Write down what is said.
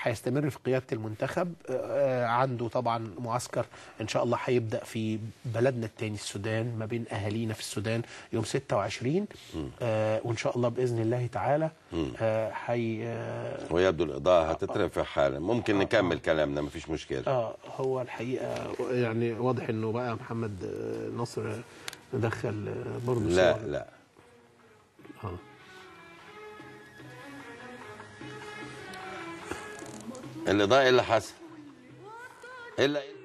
هيستمر في قياده المنتخب آه، عنده طبعا معسكر ان شاء الله هيبدا في بلدنا الثاني السودان ما بين اهالينا في السودان يوم 26 آه، وان شاء الله باذن الله تعالى آه، هي آه، ويبدو الاضاءه هتترفع حالا ممكن نكمل كلامنا مفيش مشكله اه هو الحقيقه يعني واضح انه بقى محمد آه، نصر دخل آه، برضه لا صور. لا اه الاضاءه إيه اللي حصل الا